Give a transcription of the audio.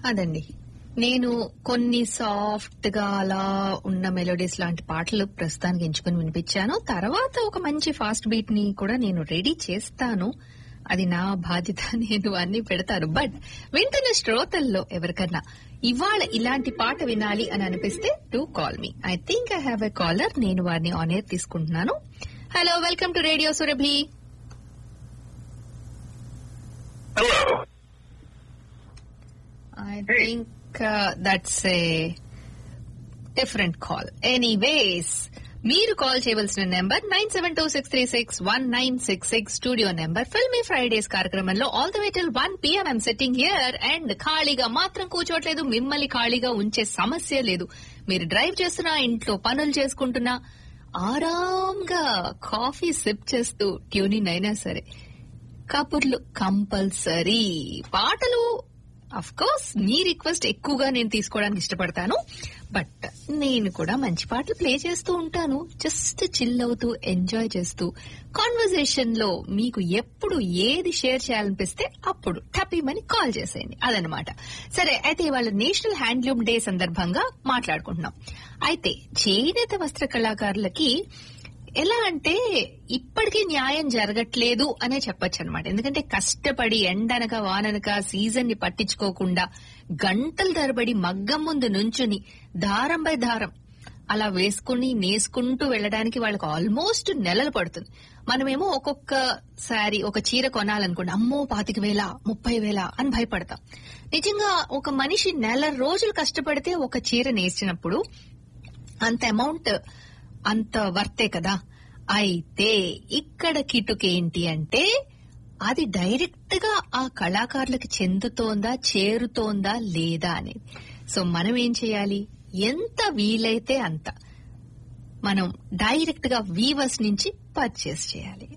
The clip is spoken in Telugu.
అదండి నేను కొన్ని సాఫ్ట్ గా అలా ఉన్న మెలోడీస్ లాంటి పాటలు ప్రస్తుతానికి ఎంచుకుని వినిపించాను తర్వాత ఒక మంచి ఫాస్ట్ బీట్ ని కూడా నేను రెడీ చేస్తాను అది నా బాధ్యత నేను అన్ని పెడతాను బట్ వింటున్న శ్రోతల్లో ఎవరికన్నా ఇవాళ ఇలాంటి పాట వినాలి అని అనిపిస్తే to call me I think I have a caller నేను వారిని ఆన్ ఎయిర్ తీసుకుంటున్నాను hello welcome to radio Surabhi Hello. I think uh, that's a different call. Anyways, మీరు కాల్ చేయవలసిన number nine seven two six three six one nine six six studio number filmy Fridays కార్యక్రమంలో all the way till one PM I'm setting here and ఖాళీగా మాత్రం కూర్చోట్లేదు మిమ్మల్ని ఖాళీగా ఉంచే సమస్య లేదు మీరు డ్రైవ్ చేస్తున్నా ఇంట్లో పనులు చేసుకుంటున్నా ఆరాంగా కాఫీ సిప్ చేస్తూ ట్యూనింగ్ అయినా సరే కబుర్లు కంపల్సరీ పాటలు అఫ్ కోర్స్ మీ రిక్వెస్ట్ ఎక్కువగా నేను తీసుకోవడానికి ఇష్టపడతాను బట్ నేను కూడా మంచి పాటలు ప్లే చేస్తూ ఉంటాను జస్ట్ చిల్ అవుతూ ఎంజాయ్ చేస్తూ కాన్వర్జేషన్ లో మీకు ఎప్పుడు ఏది షేర్ చేయాలనిపిస్తే అప్పుడు టపీమని కాల్ చేసేయండి అదనమాట సరే అయితే ఇవాళ నేషనల్ హ్యాండ్లూమ్ డే సందర్భంగా మాట్లాడుకుంటున్నాం అయితే చేనేత వస్త్ర కళాకారులకి ఎలా అంటే ఇప్పటికీ న్యాయం జరగట్లేదు అనే చెప్పొచ్చు అనమాట ఎందుకంటే కష్టపడి ఎండనక వాననక సీజన్ ని పట్టించుకోకుండా గంటల తరబడి మగ్గం ముందు నుంచుని దారం బై దారం అలా వేసుకుని నేసుకుంటూ వెళ్ళడానికి వాళ్ళకి ఆల్మోస్ట్ నెలలు పడుతుంది మనమేమో ఒక్కొక్క శారీ ఒక చీర కొనాలనుకోండి అమ్మో పాతిక వేల ముప్పై వేల అని భయపడతాం నిజంగా ఒక మనిషి నెల రోజులు కష్టపడితే ఒక చీర నేసినప్పుడు అంత అమౌంట్ అంత వర్తే కదా అయితే ఇక్కడ కిటుకేంటి అంటే అది డైరెక్ట్ గా ఆ కళాకారులకు చెందుతోందా చేరుతోందా లేదా అనేది సో మనం ఏం చేయాలి ఎంత వీలైతే అంత మనం డైరెక్ట్ గా వీవర్స్ నుంచి పర్చేస్ చేయాలి